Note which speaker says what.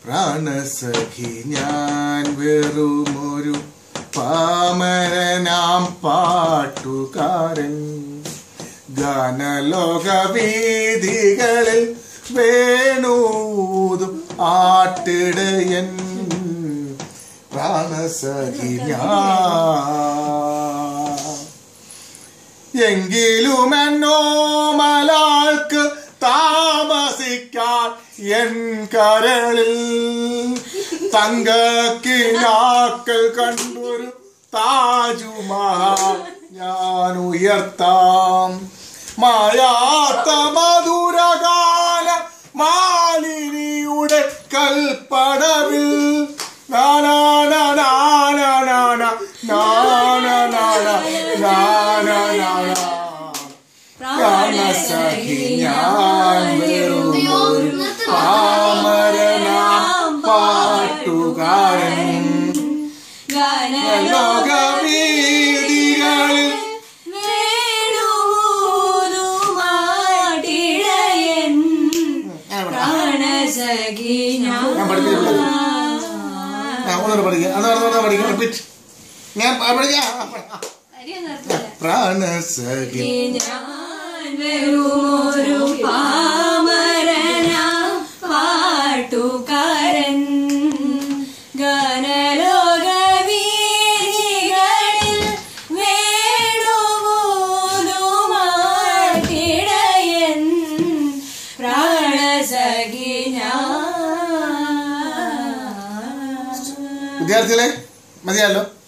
Speaker 1: പ്രാണസഖി ഞാൻ വെറുമൊരു പാമരനാം പാട്ടുകാരൻ ഗാനലോകവേദികളിൽ വേണൂതും ആട്ടിടയൻ പ്രാണസഖി ഞാൻ എങ്കിലും എന്നോ മലാൾക്ക് താമസിക്കാൻ എൻ കരളിൽ തങ്കക്കിനാക്കൾ കണ്ടൊരു താജുമഹൽ ഞാൻ ഉയർത്താം മായാത്ത മധുരകാല മാലിനിയുടെ കൽപ്പടവിൽ പ്രാണസഖി ഞാൻ വെറുമൊരു പാമരനാം പാട്ടുകാരൻ ലോകവീതികളിൽ
Speaker 2: വേണുമാട്ടിടയൻ പ്രാണസഖി
Speaker 1: ഞാൻ പഠിപ്പിച്ചിട്ടുള്ളത്. ഞാൻ ഒന്നുകൂടെ പഠിക്കാം അതാണ് ഒന്നുകൂടെ പഠിക്കാം റിപ്പീറ്റ് ഞാൻ പഠിക്കാം പ്രാണസഖി
Speaker 2: ഞാൻ വെറുമൊരു പാമരനാം പാട്ടുകാരൻ ഗാനലോകവീതികളിൽ വേണുമൂതുമാട്ടിടയൻ പ്രാണസഖി ഞാൻ
Speaker 1: വിദ്യാർത്ഥികളെ മതിയല്ലോ